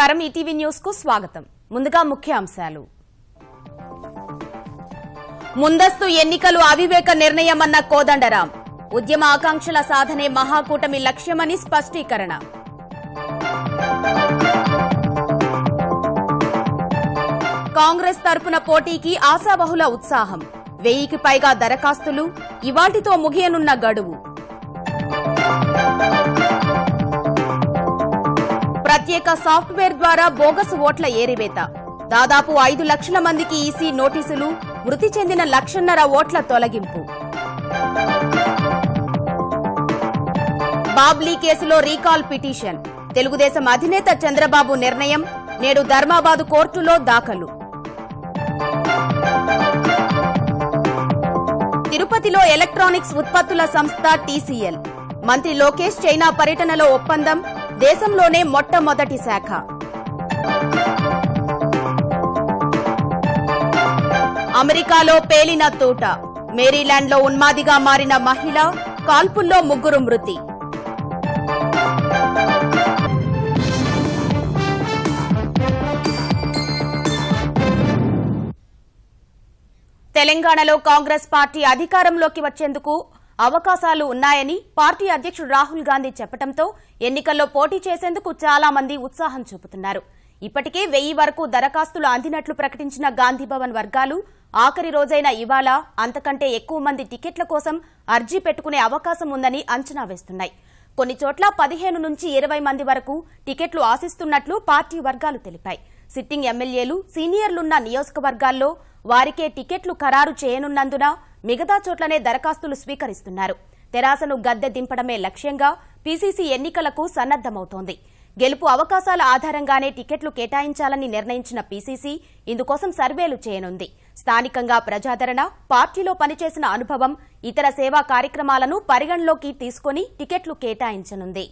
నమస్కారం ETV news కు స్వాగతం ముందుగా ముఖ్యాంశాలు ముందస్తు ఎన్నికలు అవివేక నిర్ణయమన్న కోదండరాం ఉద్యమ ఆకాంక్షల సాధనే మహాకూటమి లక్ష్యమని స్పష్టీకరణ కాంగ్రెస్ తరపున పోటీకి ఆశాబహుల ఉత్సాహం వెయ్యికి పైగా దరఖాస్తులు ఇవాటితో ముగియనున్న గడువు ప్రత్యేక సాఫ్ట్వేర్ ద్వారా బోగస్ ఓట్ల ఏరివేత దాదాపు ఐదు లక్షల మందికి ఈసీ నోటీసులు మృతి చెందిన లక్షన్నర ఓట్ల తొలగింపు బాబ్లీ కేసులో రీకాల్ పిటిషన్ తెలుగుదేశం అధినేత చంద్రబాబు నిర్ణయం నేడు ధర్మాబాదు కోర్టులో దాఖలు తిరుపతిలో ఎలక్ట్రానిక్స్ ఉత్పత్తుల సంస్థ టీసీఎల్ మంత్రి లోకేష్ చైనా పర్యటనలో ఒప్పందం దేశంలోనే మొట్టమొదటి శాఖ అమెరికాలో పేలిన తోట మేరీలాండ్లో ఉన్మాదిగా మారిన మహిళ కాల్పుల్లో ముగ్గురు మృతి తెలంగాణలో కాంగ్రెస్ పార్టీ అధికారంలోకి వచ్చేందుకు అవకాశాలు ఉన్నాయని పార్టీ అధ్యక్షుడు రాహుల్ గాంధీ చెప్పడంతో ఎన్నికల్లో పోటీ చేసేందుకు చాలా మంది ఉత్సాహం చూపుతున్నారు ఇప్పటికే వెయ్యి వరకు దరఖాస్తులు అందినట్లు ప్రకటించిన గాంధీభవన్ వర్గాలు ఆఖరి రోజైన ఇవాళ అంతకంటే ఎక్కువ మంది టికెట్ల కోసం అర్జీ పెట్టుకునే అవకాశం ఉందని అంచనా వేస్తున్నాయి కొన్ని చోట్ల పదిహేను నుంచి ఇరవై మంది వరకు టికెట్లు ఆశిస్తున్నట్లు పార్టీ వర్గాలు తెలిపాయి సిట్టింగ్ ఎమ్మెల్యేలు సీనియర్లున్న నియోజకవర్గాల్లో వారికే టికెట్లు ఖరారు చేయనున్నందున మిగతా చోట్లనే దరఖాస్తులు స్వీకరిస్తున్నారు తెరాసను గద్దె దింపడమే లక్ష్యంగా పీసీసీ ఎన్నికలకు సన్నద్దమవుతోంది గెలుపు అవకాశాల ఆధారంగానే టికెట్లు కేటాయించాలని నిర్ణయించిన పీసీసీ ఇందుకోసం సర్వేలు చేయనుంది స్థానికంగా ప్రజాదరణ పార్టీలో పనిచేసిన అనుభవం ఇతర సేవా కార్యక్రమాలను పరిగణలోకి తీసుకుని టికెట్లు కేటాయించనుంది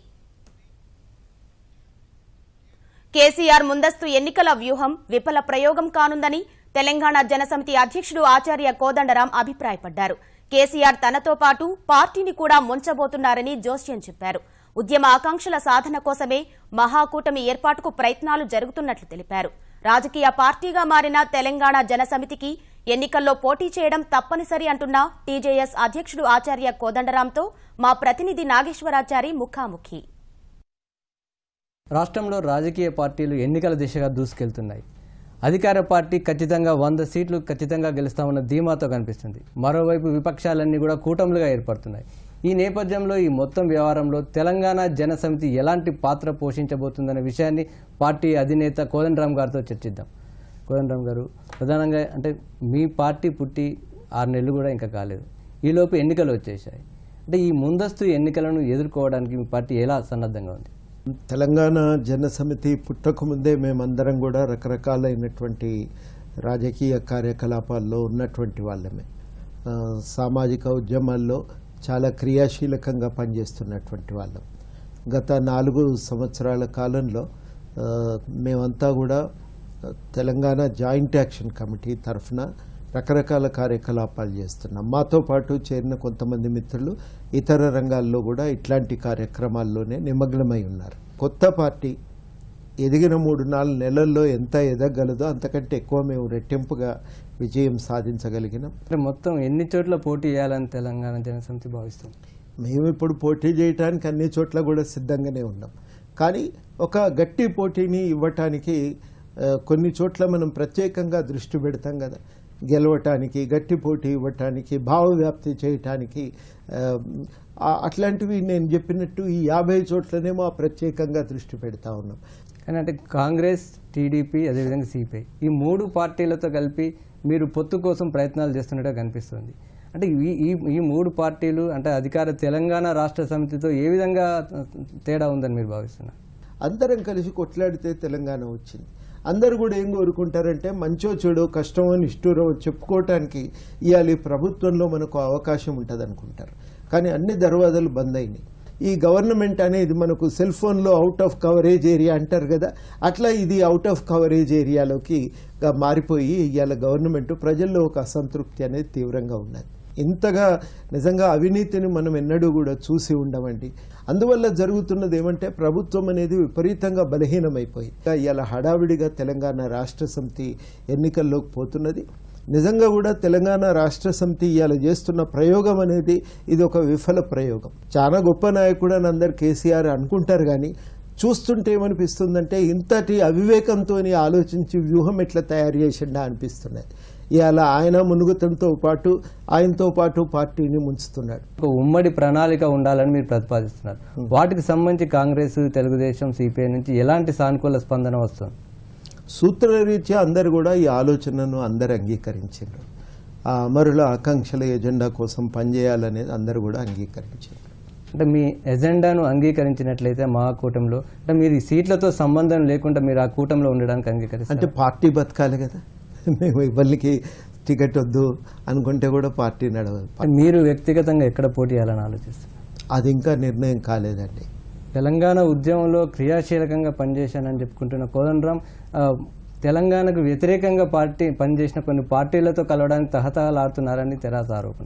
కేసీఆర్ ముందస్తు ఎన్నికల వ్యూహం విఫల ప్రయోగం కానుందని తెలంగాణ జనసమితి అధ్యక్షుడు ఆచార్య కోదండరాం అభిప్రాయపడ్డారు కేసీఆర్ తనతో పాటు పార్టీని కూడా ముంచబోతున్నారని జోస్యం చెప్పారు ఉద్యమ ఆకాంక్షల సాధన కోసమే మహాకూటమి ఏర్పాటుకు ప్రయత్నాలు జరుగుతున్నట్లు తెలిపారు రాజకీయ పార్టీగా మారిన తెలంగాణ జనసమితికి ఎన్నికల్లో పోటీ చేయడం తప్పనిసరి అంటున్న టీజేఎస్ అధ్యక్షుడు ఆచార్య కోదండరాంతో మా ప్రతినిధి నాగేశ్వరాచారి ముఖాముఖి రాష్ట్రంలో రాజకీయ పార్టీలు ఎన్నికల దిశగా దూసుకెళ్తున్నాయి అధికార పార్టీ ఖచ్చితంగా వంద సీట్లు ఖచ్చితంగా గెలుస్తామన్న ధీమాతో కనిపిస్తుంది మరోవైపు విపక్షాలన్నీ కూడా కూటములుగా ఏర్పడుతున్నాయి ఈ నేపథ్యంలో ఈ మొత్తం వ్యవహారంలో తెలంగాణ జనసమితి ఎలాంటి పాత్ర పోషించబోతుందనే విషయాన్ని పార్టీ అధినేత కోదండరామ్ గారితో చర్చిద్దాం కోదండరామ్ గారు ప్రధానంగా అంటే మీ పార్టీ పుట్టి ఆరు నెలలు కూడా ఇంకా కాలేదు ఈలోపు ఎన్నికలు వచ్చేసాయి అంటే ఈ ముందస్తు ఎన్నికలను ఎదుర్కోవడానికి మీ పార్టీ ఎలా సన్నద్ధంగా ఉంది తెలంగాణ జనసమితి పుట్టకముందే మేమందరం కూడా రకరకాలైనటువంటి రాజకీయ కార్యకలాపాల్లో ఉన్నటువంటి వాళ్ళమే ఆ, సామాజిక ఉద్యమాల్లో చాలా క్రియాశీలకంగా పనిచేస్తున్నటువంటి వాళ్ళం గత నాలుగు సంవత్సరాల కాలంలో ఆ, మేమంతా కూడా తెలంగాణ జాయింట్ యాక్షన్ కమిటీ తరఫున రకరకాల కార్యకలాపాలు చేస్తున్నాం మాతో పాటు చేరిన కొంతమంది మిత్రులు ఇతర రంగాల్లో కూడా ఇట్లాంటి కార్యక్రమాల్లోనే నిమగ్నమై ఉన్నారు కొత్త పార్టీ ఎదిగిన మూడు నాలుగు నెలల్లో ఎంత ఎదగలదో అంతకంటే ఎక్కువ మేము రెట్టింపుగా విజయం సాధించగలిగినాం అంటే మొత్తం ఎన్ని చోట్ల పోటీ చేయాలని తెలంగాణ జనసమితి భావిస్తుంది మేము ఇప్పుడు పోటీ చేయడానికి అన్ని చోట్ల కూడా సిద్ధంగానే ఉన్నాం కానీ ఒక గట్టి పోటీని ఇవ్వటానికి ఆ, కొన్ని చోట్ల మనం ప్రత్యేకంగా దృష్టి పెడతాం కదా గెలవటానికి గట్టి పోటీ ఇవ్వటానికి భావవ్యాప్తి చేయటానికి ఆ, ఆ- అట్లాంటివి నేను చెప్పినట్టు ఈ యాభై చోట్లనేమో ప్రత్యేకంగా దృష్టి పెడతా ఉన్నాం కానీ అంటే కాంగ్రెస్ టీడీపీ అదేవిధంగా సిపిఐ ఈ మూడు పార్టీలతో కలిపి మీరు పొత్తు కోసం ప్రయత్నాలు చేస్తున్నట్టుగా కనిపిస్తుంది అంటే ఈ ఈ ఈ మూడు పార్టీలు అంటే అధికార తెలంగాణ రాష్ట్ర సమితితో ఏ విధంగా తేడా ఉందని మీరు భావిస్తున్నారు అందరం కలిసి కొట్లాడితే తెలంగాణ వచ్చింది అందరు కూడా ఏం కోరుకుంటారంటే మంచో చెడో కష్టమో నిష్ఠూరో చెప్పుకోవటానికి ఇవాళ ఈ ప్రభుత్వంలో మనకు అవకాశం ఉంటుంది అనుకుంటారు కానీ అన్ని దర్వాజాలు బంద్ అయినాయి ఈ గవర్నమెంట్ అనేది మనకు సెల్ ఫోన్లో అవుట్ ఆఫ్ కవరేజ్ ఏరియా అంటారు కదా అట్లా ఇది అవుట్ ఆఫ్ కవరేజ్ ఏరియాలోకి గా మారిపోయి ఇవాళ గవర్నమెంట్ ప్రజల్లో ఒక అసంతృప్తి అనేది తీవ్రంగా ఉన్నది ఇంతగా నిజంగా అవినీతిని మనం ఎన్నడూ కూడా చూసి ఉండమండి అందువల్ల జరుగుతున్నది ఏమంటే ప్రభుత్వం అనేది విపరీతంగా బలహీనమైపోయి ఇలా హడావిడిగా తెలంగాణ రాష్ట్ర సమితి ఎన్నికల్లోకి పోతున్నది నిజంగా కూడా తెలంగాణ రాష్ట్ర సమితి ఇవాళ చేస్తున్న ప్రయోగం అనేది ఇది ఒక విఫల ప్రయోగం చాలా గొప్ప నాయకుడు అని అందరు కేసీఆర్ అనుకుంటారు కానీ చూస్తుంటే ఏమనిపిస్తుందంటే ఇంతటి అవివేకంతో ఆలోచించి వ్యూహం ఎట్లా తయారు చేసిండా అనిపిస్తున్నది ఇవాళ ఆయన మునుగుతంతో పాటు ఆయనతో పాటు పార్టీని ముంచుతున్నాడు ఒక ఉమ్మడి ప్రణాళిక ఉండాలని మీరు ప్రతిపాదిస్తున్నారు వాటికి సంబంధించి కాంగ్రెస్ తెలుగుదేశం సిపిఐ నుంచి ఎలాంటి సానుకూల స్పందన వస్తుంది సూత్రరీత్యా అందరు కూడా ఈ ఆలోచనను అందరు అంగీకరించారు ఆ అమరుల ఆకాంక్షల ఎజెండా కోసం పనిచేయాలనేది అందరు కూడా అంగీకరించారు అంటే మీ ఎజెండాను అంగీకరించినట్లయితే మా కూటమిలో అంటే మీరు ఈ సీట్లతో సంబంధం లేకుండా మీరు ఆ కూటమిలో ఉండడానికి అంగీకరిస్తారు అంటే పార్టీ బతకాలి కదా మేము ఎవరికి టికెట్ వద్దు అనుకుంటే కూడా పార్టీ నడవదు మీరు వ్యక్తిగతంగా ఎక్కడ పోటీ చేయాలని ఆలోచిస్తున్నారు అది ఇంకా నిర్ణయం కాలేదండి తెలంగాణ ఉద్యమంలో క్రియాశీలకంగా పనిచేశానని చెప్పుకుంటున్న కోదండరాం ఆ, తెలంగాణకు వ్యతిరేకంగా పార్టీ పనిచేసిన కొన్ని పార్టీలతో కలవడానికి తహతహలాడుతున్నారని తెరాస ఆరోపణ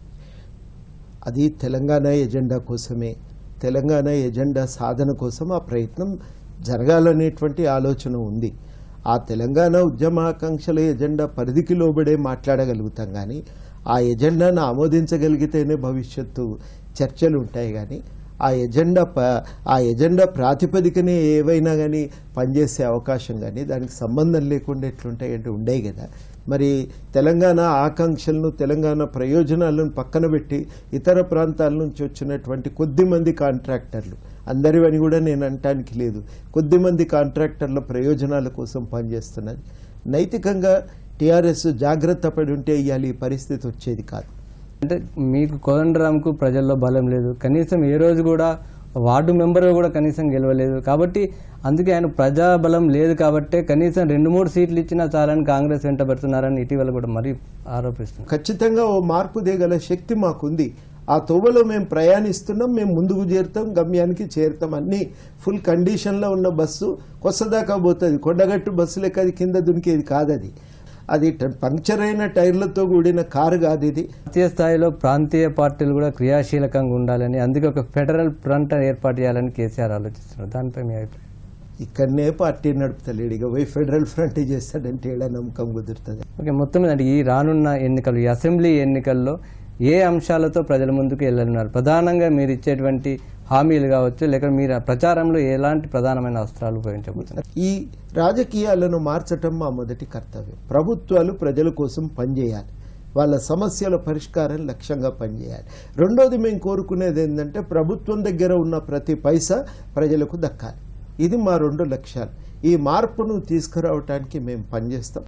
అది తెలంగాణ ఎజెండా కోసమే తెలంగాణ ఎజెండా సాధన కోసం ఆ ప్రయత్నం జరగాలనేటువంటి ఆలోచన ఉంది ఆ తెలంగాణ ఉద్యమాకాంక్షల ఎజెండా పరిధికి లోబడే మాట్లాడగలుగుతాం కానీ ఆ ఎజెండాను ఆమోదించగలిగితేనే భవిష్యత్తు చర్చలు ఉంటాయి కానీ ఆ ఎజెండా ప ఆ ఎజెండా ప్రాతిపదికనే ఏవైనా కానీ పనిచేసే అవకాశం కానీ దానికి సంబంధం లేకుండా ఎట్లుంటాయి అంటే ఉండేవి కదా మరి తెలంగాణ ఆకాంక్షలను తెలంగాణ ప్రయోజనాలను పక్కన పెట్టి ఇతర ప్రాంతాల నుంచి వచ్చినటువంటి కొద్ది మంది కాంట్రాక్టర్లు అందరివని కూడా నేను అనటానికి లేదు కొద్ది మంది కాంట్రాక్టర్ల ప్రయోజనాల కోసం పనిచేస్తున్నది నైతికంగా టీఆర్ఎస్ జాగ్రత్త పడి ఉంటే ఇవాళ ఈ పరిస్థితి వచ్చేది కాదు అంటే మీకు కోదండరాంకు ప్రజల్లో బలం లేదు కనీసం ఏ రోజు కూడా వార్డు మెంబర్ కూడా కనీసం గెలవలేదు కాబట్టి అందుకే ఆయన ప్రజాబలం లేదు కాబట్టే కనీసం రెండు మూడు సీట్లు ఇచ్చినా చాలని కాంగ్రెస్ వెంట పెడుతున్నారని ఇటీవల కూడా మరీ ఆరోపిస్తున్నారు ఖచ్చితంగా ఓ మార్పు దేగల శక్తి మాకుంది ఆ తోవలో మేము ప్రయాణిస్తున్నాం మేము ముందుకు చేరుతాం గమ్యానికి చేరుతాం అన్ని ఫుల్ కండిషన్లో ఉన్న బస్సు కొత్తదాకా పోతుంది కొండగట్టు బస్సు లెక్క అది కింద దునికేది కాదది అది ట- పంక్చర్ అయిన టైర్లతో కూడిన కారు కాదు ఇది జాతీయ స్థాయిలో ప్రాంతీయ పార్టీలు కూడా క్రియాశీలకంగా ఉండాలని అందుకే ఒక ఫెడరల్ ఫ్రంట్ ఏర్పాటు చేయాలని కేసీఆర్ ఆలోచిస్తున్నారు దానిపై మీ అభిప్రాయం ఇక్కడనే పార్టీ నడుపుతలేడు ఇక పోయి ఫెడరల్ ఫ్రంట్ చేస్తాడంటే ఏడా నమ్మకం కుదురుతుంది ఓకే మొత్తం మీద అంటే ఈ రానున్న ఎన్నికలు ఈ అసెంబ్లీ ఎన్నికల్లో ఏ అంశాలతో ప్రజల ముందుకు వెళ్ళనున్నారు ప్రధానంగా మీరు ఇచ్చేటువంటి హామీలు కావచ్చు లేక మీరు ఆ ప్రచారంలో ఎలాంటి ప్రధానమైన అస్త్రాలు ఉపయోగించబోతున్నారు ఈ రాజకీయాలను మార్చటం మా మొదటి కర్తవ్యం ప్రభుత్వాలు ప్రజల కోసం పనిచేయాలి వాళ్ళ సమస్యల పరిష్కారం లక్ష్యంగా పనిచేయాలి రెండోది మేము కోరుకునేది ఏంటంటే ప్రభుత్వం దగ్గర ఉన్న ప్రతి పైసా ప్రజలకు దక్కాలి ఇది మా రెండు లక్ష్యాలు ఈ మార్పును తీసుకురావటానికి మేము పనిచేస్తాం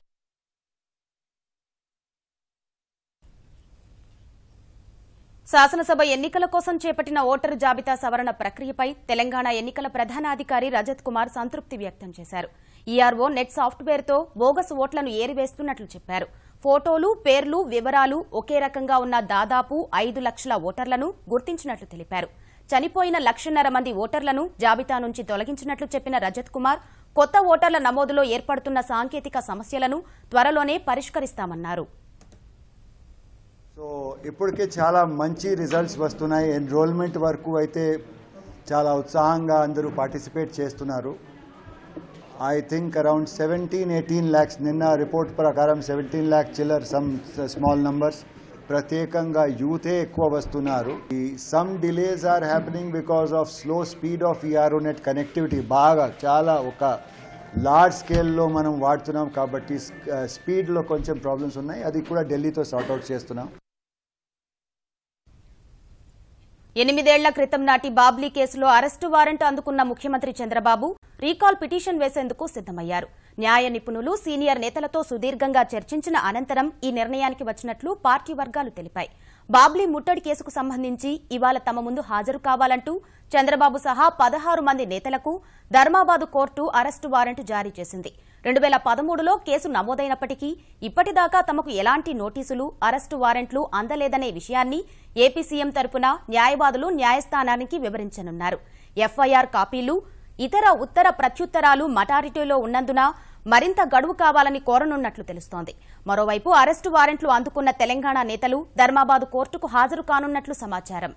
శాసనసభ ఎన్నికల కోసం చేపట్టిన ఓటరు జాబితా సవరణ ప్రక్రియపై తెలంగాణ ఎన్నికల ప్రధానాధికారి రజత్ కుమార్ సంతృప్తి వ్యక్తం చేశారు ఈఆర్ఓ నెట్ సాఫ్ట్వేర్తో బోగస్ ఓట్లను ఏరివేస్తున్నట్లు చెప్పారు ఫోటోలు పేర్లు వివరాలు ఒకే రకంగా ఉన్న దాదాపు ఐదు లక్షల ఓటర్లను గుర్తించినట్లు తెలిపారు చనిపోయిన లక్షన్నర మంది ఓటర్లను జాబితా నుంచి తొలగించినట్లు చెప్పిన రజత్ కుమార్ కొత్త ఓటర్ల నమోదులో ఏర్పడుతున్న సాంకేతిక సమస్యలను త్వరలోనే పరిష్కరిస్తామన్నారు సో ఇప్పటికే చాలా మంచి రిజల్ట్స్ వస్తున్నాయి ఎన్రోల్మెంట్ వరకు అయితే చాలా ఉత్సాహంగా అందరూ పార్టిసిపేట్ చేస్తున్నారు I think around seventeen eighteen lakhs నిన్న రిపోర్ట్ ప్రకారం సెవెంటీన్ ల్యాక్ చిల్లర్ సమ్ స్మాల్ నంబర్స్ ప్రత్యేకంగా యూతే ఎక్కువ వస్తున్నారు ఈ some delays are happening because of slow speed of ERO net connectivity బాగా చాలా ఒక లార్జ్ స్కేల్లో మనం వాడుతున్నాం కాబట్టి స్పీడ్లో కొంచెం ప్రాబ్లమ్స్ ఉన్నాయి అది కూడా ఢిల్లీతో సార్ట్అవుట్ చేస్తున్నాం ఎనిమిదేళ్ల క్రితం నాటి బాబ్లీ కేసులో అరెస్టు వారెంట్ అందుకున్న ముఖ్యమంత్రి చంద్రబాబు రీకాల్ పిటిషన్ వేసేందుకు సిద్దమయ్యారు న్యాయ నిపుణులు సీనియర్ నేతలతో సుదీర్ఘంగా చర్చించిన అనంతరం ఈ నిర్ణయానికి వచ్చినట్లు పార్టీ వర్గాలు తెలిపాయి బాబ్లీ ముట్టడి కేసుకు సంబంధించి ఇవాళ తమ ముందు హాజరు కావాలంటూ చంద్రబాబు సహా పదహారు మంది నేతలకు ధర్మాబాదు కోర్టు అరెస్టు వారెంట్ జారీ చేసింది రెండు వేల పదమూడులో కేసు నమోదైనప్పటికీ ఇప్పటిదాకా తమకు ఎలాంటి నోటీసులు అరెస్టు వారెంట్లు అందలేదనే విషయాన్ని ఏపీ సీఎం తరపున న్యాయవాదులు న్యాయస్థానానికి వివరించనున్నారు ఎఫ్ఐఆర్ కాపీలు ఇతర ఉత్తర ప్రత్యుత్తరాలు మటారిటీలో ఉన్నందున మరింత గడువు కావాలని కోరనున్నట్లు తెలుస్తోంది మరోవైపు అరెస్టు వారెంట్లు అందుకున్న తెలంగాణ నేతలు ధర్మాబాద్ కోర్టుకు హాజరు కానున్నట్లు సమాచారం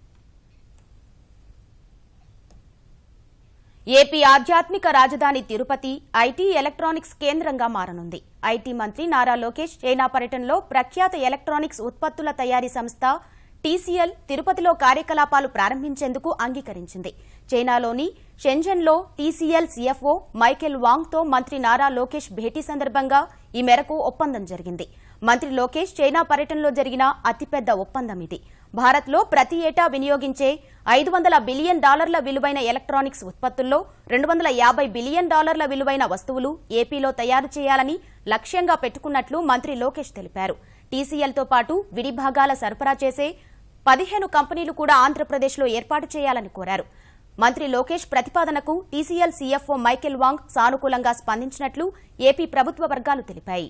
ఏపీ ఆధ్యాత్మిక రాజధాని తిరుపతి ఐటీ ఎలక్ట్రానిక్స్ కేంద్రంగా మారనుంది ఐటీ మంత్రి నారా లోకేష్ చైనా పర్యటనలో ప్రఖ్యాత ఎలక్ట్రానిక్స్ ఉత్పత్తుల తయారీ సంస్థ టీసీఎల్ తిరుపతిలో కార్యకలాపాలు ప్రారంభించేందుకు అంగీకరించింది చైనాలోని షెంజన్లో టీసీఎల్ సీఎఫ్ఓ మైకేల్ వాంగ్తో మంత్రి నారా లోకేష్ భేటీ సందర్భంగా ఈ మేరకు ఒప్పందం జరిగింది మంత్రి లోకేష్ చైనా పర్యటనలో జరిగిన అతిపెద్ద ఒప్పందం ఇది భారత్లో ప్రతి ఏటా వినియోగించే ఐదు వందల బిలియన్ డాలర్ల విలువైన ఎలక్ట్రానిక్స్ ఉత్పత్తుల్లో రెండు వందల యాభై బిలియన్ డాలర్ల విలువైన వస్తువులు ఏపీలో తయారు చేయాలని లక్ష్యంగా పెట్టుకున్నట్లు మంత్రి లోకేష్ తెలిపారు టీసీఎల్తో పాటు విడి భాగాల సరఫరా చేసే పదిహేను కంపెనీలు కూడా ఆంధ్రప్రదేశ్లో ఏర్పాటు చేయాలని కోరారు మంత్రి లోకేష్ ప్రతిపాదనకు టీసీఎల్ సీఎఫ్ఓ మైకేల్ వాంగ్ సానుకూలంగా స్పందించినట్లు ఏపీ ప్రభుత్వ వర్గాలు తెలిపాయి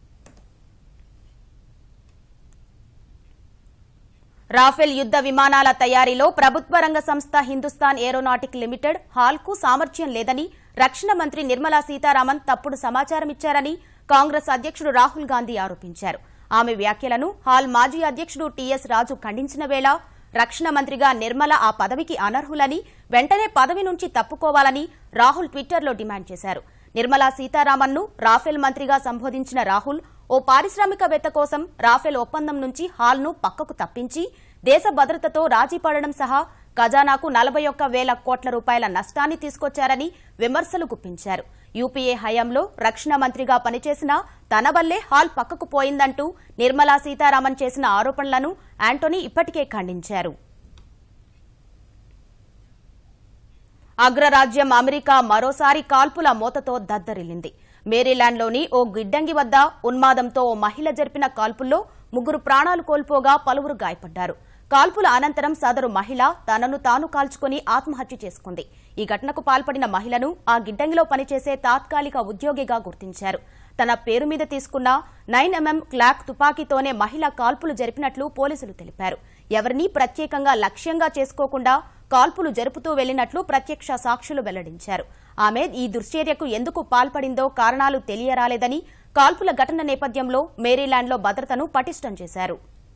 రాఫెల్ యుద్ద విమానాల తయారీలో ప్రభుత్వ రంగ సంస్థ హిందుస్థాన్ ఏరోనాటిక్ లిమిటెడ్ హాల్కు సామర్థ్యం లేదని రక్షణ మంత్రి నిర్మలా సీతారామన్ తప్పుడు సమాచారం ఇచ్చారని కాంగ్రెస్ అధ్యక్షుడు రాహుల్ గాంధీ ఆరోపించారు ఆమె వ్యాఖ్యలను హాల్ మాజీ అధ్యక్షుడు టీఎస్ రాజు ఖండించిన వేళ రక్షణ మంత్రిగా నిర్మల ఆ పదవికి అనర్హులని వెంటనే పదవి నుంచి తప్పుకోవాలని రాహుల్ ట్విట్టర్లో డిమాండ్ చేశారు నిర్మలా సీతారామన్ను రాఫెల్ మంత్రిగా సంబోధించిన రాహుల్ ఓ పారిశ్రామికవేత్త కోసం రాఫెల్ ఒప్పందం నుంచి హాల్ను పక్కకు తప్పించి దేశ భద్రతతో రాజీ పడడం సహా ఖజానాకు నలభై ఒక్క వేల కోట్ల రూపాయల నష్టాన్ని తీసుకొచ్చారని విమర్శలు గుప్పించారు యూపీఏ హయాంలో రక్షణ మంత్రిగా పనిచేసిన తన వల్లే హాల్ పక్కకు పోయిందంటూ నిర్మలా సీతారామన్ చేసిన ఆరోపణలను యాంటోనీ ఇప్పటికే ఖండించారు అగ్రరాజ్యం అమెరికా మరోసారి కాల్పుల మూతతో దద్దరిల్లింది మేరీలాండ్లోని ఓ గిడ్డంగి వద్ద ఉన్మాదంతో ఓ మహిళ జరిపిన కాల్పుల్లో ముగ్గురు ప్రాణాలు కోల్పోగా పలువురు గాయపడ్డారు కాల్పుల అనంతరం సదరు మహిళ తనను తాను కాల్చుకుని ఆత్మహత్య చేసుకుంది ఈ ఘటనకు పాల్పడిన మహిళను ఆ గిడ్డంగిలో పనిచేసే తాత్కాలిక ఉద్యోగిగా గుర్తించారు తన పేరు మీద తీసుకున్న నైన్ ఎంఎం క్లాక్ తుపాకీతోనే మహిళ కాల్పులు జరిపినట్లు పోలీసులు తెలిపారు ఎవరినీ ప్రత్యేకంగా లక్ష్యంగా చేసుకోకుండా కాల్పులు జరుపుతూ వెళ్లినట్లు ప్రత్యక్ష సాక్షులు వెల్లడించారు ఆమె ఈ దుశ్చర్యకు ఎందుకు పాల్పడిందో కారణాలు తెలియరాలేదని కాల్పుల ఘటన నేపథ్యంలో మేరీలాండ్లో భద్రతను పటిష్టం చేశారు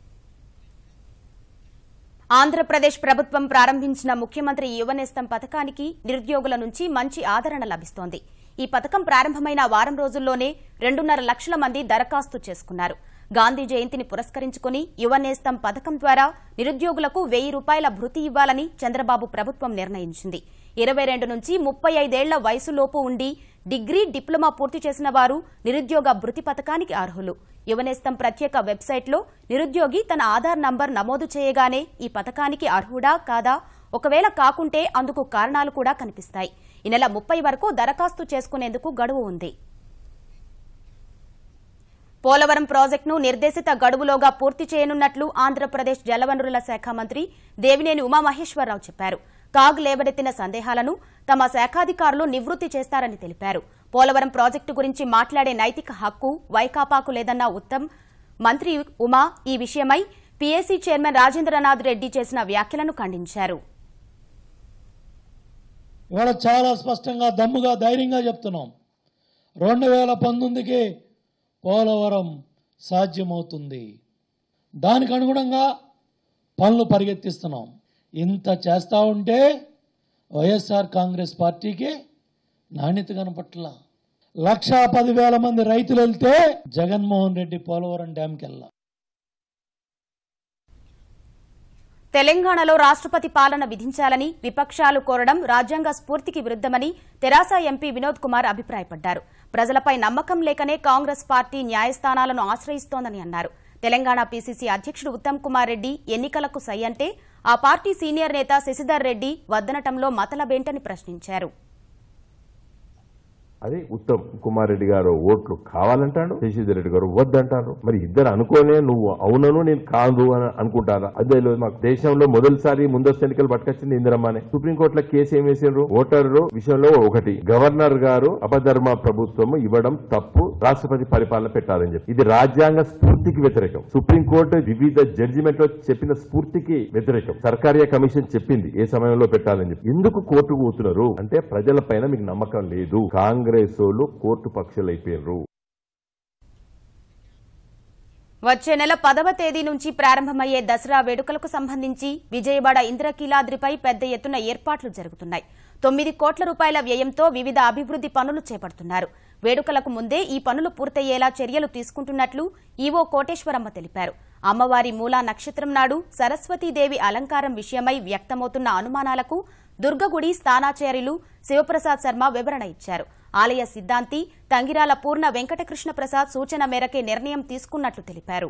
ఆంధ్రప్రదేశ్ ప్రభుత్వం ప్రారంభించిన ముఖ్యమంత్రి యువనేస్తం పథకానికి నిరుద్యోగుల నుంచి మంచి ఆదరణ లభిస్తోంది ఈ పథకం ప్రారంభమైన వారం రోజుల్లోనే రెండున్నర లక్షల మంది దరఖాస్తు చేసుకున్నారు గాంధీ జయంతిని పురస్కరించుకుని యువనేస్తం పథకం ద్వారా నిరుద్యోగులకు వెయ్యి రూపాయల భృతి ఇవ్వాలని చంద్రబాబు ప్రభుత్వం నిర్ణయించింది ఇరవై రెండు నుంచి ముప్పై ఐదేళ్ల వయసులోపు ఉండి డిగ్రీ డిప్లొమా పూర్తి చేసిన వారు నిరుద్యోగ భృతి పథకానికి అర్హులు యువనేస్తం ప్రత్యేక వెబ్సైట్లో నిరుద్యోగి తన ఆధార్ నంబర్ నమోదు చేయగానే ఈ పథకానికి అర్హుడా కాదా ఒకవేళ కాకుంటే అందుకు కారణాలు కూడా కనిపిస్తాయి ఈ నెల ముప్పై వరకు దరఖాస్తు చేసుకునేందుకు గడువు ఉంది పోలవరం ప్రాజెక్టును నిర్దేశిత గడువులోగా పూర్తి చేయనున్నట్లు ఆంధ్రప్రదేశ్ జలవనరుల శాఖ మంత్రి దేవినేని ఉమామహేశ్వరరావు చెప్పారు కాగ్ లేవనెత్తిన సందేహాలను తమ శాఖాధికారులు నివృత్తి చేస్తారని తెలిపారు పోలవరం ప్రాజెక్టు గురించి మాట్లాడే నైతిక హక్కు వైకాపాకు లేదన్న ఉత్తమ్ మంత్రి ఉమా ఈ విషయమై పీఏసీ చైర్మన్ రాజేంద్రనాథ్ రెడ్డి చేసిన వ్యాఖ్యలను ఖండించారు ఇవాళ చాలా స్పష్టంగా దమ్ముగా ధైర్యంగా చెప్తున్నాం రెండు వేల పంతొమ్మిదికి పోలవరం సాధ్యమవుతుంది దానికి అనుగుణంగా పనులు పరిగెత్తిస్తున్నాం ఇంత చేస్తూ ఉంటే వైఎస్ఆర్ కాంగ్రెస్ పార్టీకి నాణ్యత కనపట్ల లక్షా పదివేల మంది రైతులు వెళ్తే జగన్మోహన్ రెడ్డి పోలవరం డ్యాంకి వెళ్ళా తెలంగాణలో రాష్ట్రపతి పాలన విధించాలని విపక్షాలు కోరడం రాజ్యాంగ స్ఫూర్తికి విరుద్దమని తెరాస ఎంపీ వినోద్ కుమార్ అభిప్రాయపడ్డారు ప్రజలపై నమ్మకం లేకనే కాంగ్రెస్ పార్టీ న్యాయస్థానాలను ఆశ్రయిస్తోందని అన్నారు తెలంగాణ పీసీసీ అధ్యక్షుడు ఉత్తమ్ కుమార్ రెడ్డి ఎన్నికలకు సై అంటే ఆ పార్టీ సీనియర్ నేత శశిధర్ రెడ్డి వద్దనటంలో మతలబేంటని ప్రశ్నించారు అది ఉత్తమ్ కుమార్ రెడ్డి గారు ఓట్లు కావాలంటాడు శశిధర్ రెడ్డి గారు వద్దంటారు మరి ఇద్దరు అనుకోనే నువ్వు అవునను నేను కాదు అని అనుకుంటారా అదే లేదు మాకు దేశంలో మొదటిసారి ముందస్తు ఎన్నికలు పట్టుకొచ్చింది ఇందిరమ్మనే సుప్రీంకోర్టులో కేసు ఏం వేసిండ్రు ఓటర్లు విషయంలో ఒకటి గవర్నర్ గారు అపధర్మ ప్రభుత్వం ఇవ్వడం తప్పు రాష్ట్రపతి పరిపాలన పెట్టాలని చెప్పి ఇది రాజ్యాంగ స్ఫూర్తికి వ్యతిరేకం సుప్రీంకోర్టు వివిధ జడ్జిమెంట్ లో చెప్పిన స్ఫూర్తికి వ్యతిరేకం సర్కారియా కమిషన్ చెప్పింది ఏ సమయంలో పెట్టాలని చెప్పి ఎందుకు కోర్టుకు పోతున్నారు అంటే ప్రజల పైన మీకు నమ్మకం లేదు కాంగ్రెస్ వాళ్ళు కోర్టు పక్షులు అయిపోయినారు వచ్చే నెల పదవ తేదీ నుంచి ప్రారంభమయ్యే దసరా వేడుకలకు సంబంధించి విజయవాడ ఇంద్రకీలాద్రిపై పెద్ద ఎత్తున ఏర్పాట్లు జరుగుతున్నాయి తొమ్మిది కోట్ల రూపాయల వ్యయంతో వివిధ అభివృద్ది పనులు చేపడుతున్నారు వేడుకలకు ముందే ఈ పనులు పూర్తయ్యేలా చర్యలు తీసుకుంటున్నట్లు ఈవో కోటేశ్వరమ్మ తెలిపారు అమ్మవారి మూలా నక్షత్రం నాడు సరస్వతీదేవి అలంకారం విషయమై వ్యక్తమవుతున్న అనుమానాలకు దుర్గగుడి స్థానాచార్యులు శివప్రసాద్ శర్మ వివరణ ఇచ్చారు ఆలయ సిద్ధాంతి తంగిరాల పూర్ణ వెంకటకృష్ణ ప్రసాద్ సూచన మేరకే నిర్ణయం తీసుకున్నట్లు తెలిపారు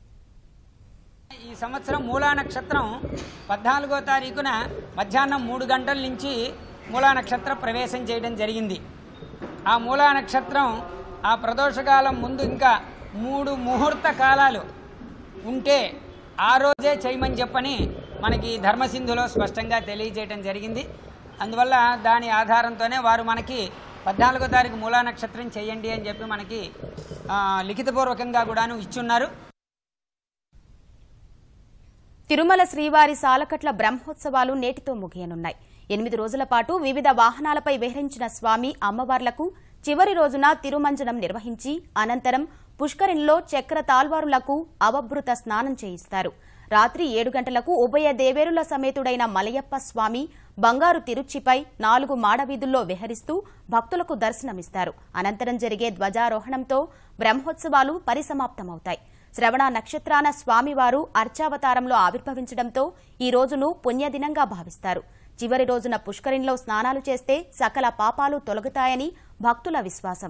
ఈ సంవత్సరం మూలా నక్షత్రం పద్నాలుగో తారీఖున మధ్యాహ్నం మూడు గంటల నుంచి మూలా నక్షత్ర ప్రవేశం చేయడం జరిగింది ఆ మూలా నక్షత్రం ఆ ప్రదోషకాలం ముందు ఇంకా మూడు ముహూర్త కాలాలు ఉంటే ఆ రోజే చేయమని చెప్పని మనకి ధర్మసింధులో స్పష్టంగా తెలియజేయడం జరిగింది అందువల్ల దాని ఆధారంతోనే వారు మనకి పద్నాలుగో తారీఖు మూలా నక్షత్రం చేయండి అని చెప్పి మనకి ఆ, లిఖితపూర్వకంగా కూడాను ఇచ్చున్నారు తిరుమల శ్రీవారి సాలకట్ల బ్రహ్మోత్సవాలు నేటితో ముగియనున్నాయి ఎనిమిది రోజుల పాటు వివిధ వాహనాలపై విహరించిన స్వామి అమ్మవార్లకు చివరి రోజున తిరుమంజనం నిర్వహించి అనంతరం పుష్కరిణిలో చక్ర తాల్వారులకు అవభృత స్నానం చేయిస్తారు రాత్రి ఏడు గంటలకు ఉభయ దేవేరుల సమేతుడైన మలయప్ప స్వామి బంగారు తిరుచిపై నాలుగు మాడవీధుల్లో విహరిస్తూ భక్తులకు దర్శనమిస్తారు అనంతరం జరిగే ధ్వజారోహణంతో బ్రహ్మోత్సవాలు పరిసమాప్తమవుతాయి శ్రవణ నక్షత్రాన స్వామివారు అర్చావతారంలో ఆవిర్భవించడంతో ఈ రోజును పుణ్యదినంగా భావిస్తారు చివరి రోజున పుష్కరిణిలో స్నానాలు చేస్తే సకల పాపాలు తొలగుతాయని భక్తుల విశ్వాసం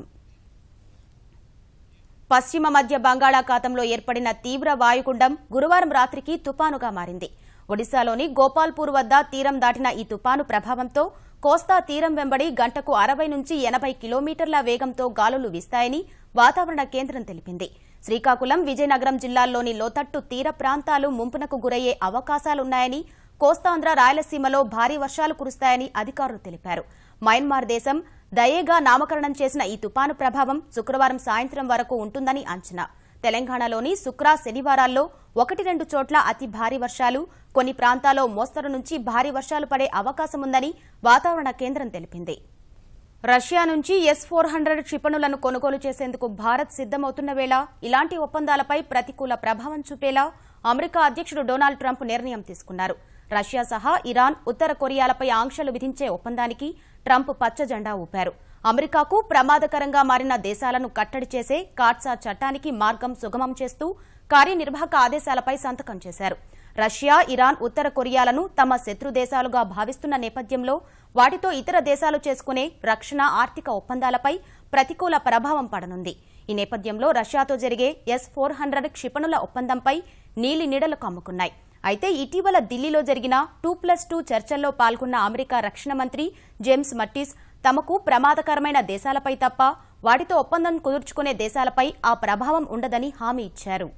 పశ్చిమ మధ్య బంగాళాఖాతంలో ఏర్పడిన తీవ్ర వాయుగుండం గురువారం రాత్రికి తుపానుగా మారింది ఒడిశాలోని గోపాల్పూర్ వద్ద తీరం దాటిన ఈ తుపాను ప్రభావంతో కోస్తా తీరం వెంబడి గంటకు అరవై నుంచి ఎనభై కిలోమీటర్ల వేగంతో గాలులు వీస్తాయని వాతావరణ కేంద్రం తెలిపింది శ్రీకాకుళం విజయనగరం జిల్లాల్లోని లోతట్టు తీర ప్రాంతాలు ముంపునకు గురయ్యే అవకాశాలున్నాయని కోస్తాంధ్ర రాయలసీమలో భారీ వర్షాలు కురుస్తాయని అధికారులు తెలిపారు మయన్మార్ దేశం దయేగా నామకరణం చేసిన ఈ తుపాను ప్రభావం శుక్రవారం సాయంత్రం వరకు ఉంటుందని అంచనా తెలంగాణలోని శుక్ర శనివారాల్లో ఒకటి రెండు చోట్ల అతి భారీ వర్షాలు కొన్ని ప్రాంతాల్లో మోస్తరు నుంచి భారీ వర్షాలు పడే అవకాశముందని వాతావరణ కేంద్రం తెలిపింది రష్యా నుంచి ఎస్ ఫోర్ హండ్రెడ్ క్షిపణులను కొనుగోలు చేసేందుకు భారత్ సిద్దమవుతున్న వేళ ఇలాంటి ఒప్పందాలపై ప్రతికూల ప్రభావం చూపేలా అమెరికా అధ్యక్షుడు డొనాల్డ్ ట్రంప్ నిర్ణయం తీసుకున్నారు రష్యా సహా ఇరాన్ ఉత్తర కొరియాలపై ఆంక్షలు విధించే ఒప్పందానికి ట్రంప్ పచ్చ జెండా ఊపారు అమెరికాకు ప్రమాదకరంగా మారిన దేశాలను కట్టడి చేసే కాట్సా చట్టానికి మార్గం సుగమం చేస్తూ కార్యనిర్వాహక ఆదేశాలపై సంతకం చేశారు రష్యా ఇరాన్ ఉత్తర కొరియాలను తమ శత్రు దేశాలుగా భావిస్తున్న నేపథ్యంలో వాటితో ఇతర దేశాలు చేసుకునే రక్షణ ఆర్థిక ఒప్పందాలపై ప్రతికూల ప్రభావం పడనుంది ఈ నేపథ్యంలో రష్యాతో జరిగే ఎస్ ఫోర్ హండ్రెడ్ క్షిపణుల ఒప్పందంపై నీలి నీడలు కమ్ముకున్నాయి అయితే ఇటీవల ఢిల్లీలో జరిగిన టూ ప్లస్ టూ చర్చల్లో పాల్గొన్న అమెరికా రక్షణ మంత్రి జేమ్స్ మట్టిస్ తమకు ప్రమాదకరమైన దేశాలపై తప్ప వాటితో ఒప్పందం కుదుర్చుకునే దేశాలపై ఆ ప్రభావం ఉండదని హామీ ఇచ్చారు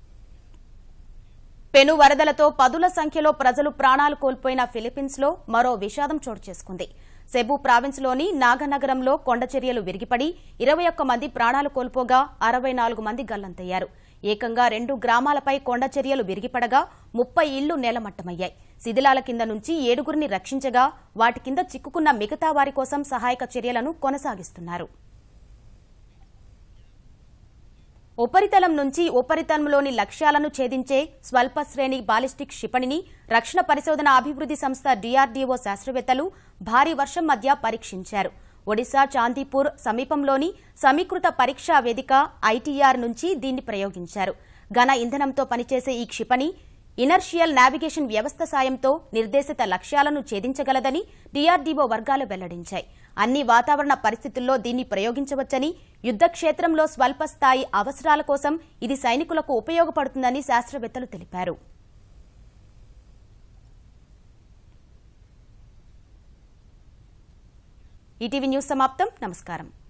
పెను వరదలతో పదుల సంఖ్యలో ప్రజలు ప్రాణాలు కోల్పోయిన ఫిలిప్పీన్స్ లో మరో విషాదం చోటు చేసుకుంది సెబు ప్రావిన్స్లోని నాగనగరంలో కొండచర్యలు విరిగిపడి ఇరవై ఒక్క మంది ప్రాణాలు కోల్పోగా అరవై నాలుగు మంది గల్లంతయ్యారు ఏకంగా రెండు గ్రామాలపై కొండచర్యలు విరిగిపడగా ముప్పై ఇళ్లు నేలమట్టమయ్యాయి శిథిలాల కింద నుంచి ఏడుగురిని రక్షించగా వాటి కింద చిక్కుకున్న మిగతా వారి కోసం సహాయక చర్యలను కొనసాగిస్తున్నారు ఉపరితలం నుంచి ఉపరితలంలోని లక్ష్యాలను ఛేదించే స్వల్ప శ్రేణి బాలిస్టిక్ క్షిపణిని రక్షణ పరిశోధన అభివృద్ది సంస్థ డీఆర్డీఓ శాస్త్రవేత్తలు భారీ వర్షం మధ్య పరీక్షించారు ఒడిశా చాందీపూర్ సమీపంలోని సమీకృత పరీక్షా వేదిక ఐటీఆర్ నుంచి దీన్ని ప్రయోగించారు ఘన ఇంధనంతో పనిచేసే ఈ క్షిపణి ఇనర్షియల్ నావిగేషన్ వ్యవస్థ సాయంతో నిర్దేశిత లక్ష్యాలను ఛేదించగలదని డీఆర్డీఓ వర్గాలు వెల్లడించాయి అన్ని వాతావరణ పరిస్థితుల్లో దీన్ని ప్రయోగించవచ్చని యుద్ధ క్షేత్రంలో స్వల్ప స్థాయి అవసరాల కోసం ఇది సైనికులకు ఉపయోగపడుతుందని శాస్త్రవేత్తలు తెలిపారు ఈటీవీ న్యూస్ సమాప్తం నమస్కారం